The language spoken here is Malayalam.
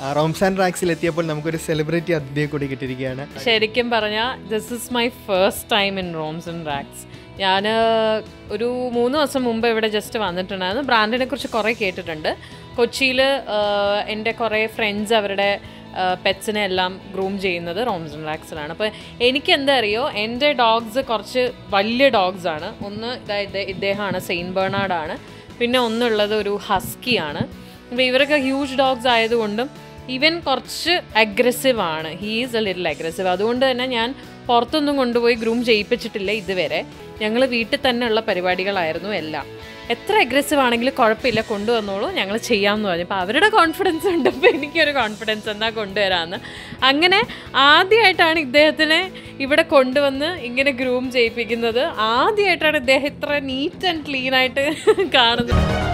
ആ, റോംസാൻ റാക്സിൽ എത്തിയപ്പോൾ നമുക്കൊരു സെലിബ്രിറ്റി അതിഥിയെ കൂടി കിട്ടിയിരിക്കുകയാണ് ശരിക്കും പറഞ്ഞാൽ this is my first time in Roms and Racks ഞാൻ ഒരു മൂന്ന് ദിവസം മുമ്പ് ഇവിടെ ജസ്റ്റ് വന്നിട്ടുണ്ടായിരുന്നു ബ്രാൻഡിനെ കുറിച്ച് കുറേ കേട്ടിട്ടുണ്ട് കൊച്ചിയിൽ എൻ്റെ കുറേ ഫ്രണ്ട്സ് അവരുടെ പെറ്റ്സിനെ എല്ലാം ഗ്രൂം ചെയ്യുന്നത് റോംസ് ആൻഡ് റാക്സിലാണ് അപ്പോൾ എനിക്ക് എന്താ അറിയോ എൻ്റെ ഡോഗ്സ് കുറച്ച് വലിയ ഡോഗ്സ് ആണ് ഒന്ന് ഇതാ ഇത് ഇദ്ദേഹമാണ് സെയിൻറ്റ് ബേർണാർഡാണ് പിന്നെ ഒന്നുള്ളത് ഒരു ഹസ്കിയാണ് അപ്പോൾ ഇവരൊക്കെ ഹ്യൂജ് ഡോഗ്സ് ആയതുകൊണ്ടും ഇവൻ കുറച്ച് അഗ്രസീവ് ആണ് ഹീസ് എ ലിറ്റിൽ അഗ്രസീവ് അതുകൊണ്ട് തന്നെ ഞാൻ പുറത്തൊന്നും കൊണ്ടുപോയി ഗ്രൂം ചെയ്യിപ്പിച്ചിട്ടില്ല ഇതുവരെ ഞങ്ങൾ വീട്ടിൽ തന്നെ ഉള്ള പരിപാടികളായിരുന്നു എല്ലാം എത്ര അഗ്രസീവ് ആണെങ്കിലും കുഴപ്പമില്ല കൊണ്ടുവന്നോളൂ ഞങ്ങൾ ചെയ്യാമെന്ന് പറഞ്ഞു അപ്പോൾ അവരുടെ കോൺഫിഡൻസ് ഉണ്ട് അപ്പോൾ എനിക്കൊരു കോൺഫിഡൻസ് എന്നാൽ കൊണ്ടുവരാമെന്ന് അങ്ങനെ ആദ്യമായിട്ടാണ് ഇദ്ദേഹത്തിനെ ഇവിടെ കൊണ്ടുവന്ന് ഇങ്ങനെ ഗ്രൂം ചെയ്യിപ്പിക്കുന്നത് ആദ്യമായിട്ടാണ് ഇദ്ദേഹം ഇത്ര നീറ്റ് ആൻഡ് ക്ലീൻ ആയിട്ട് കാണുന്നത്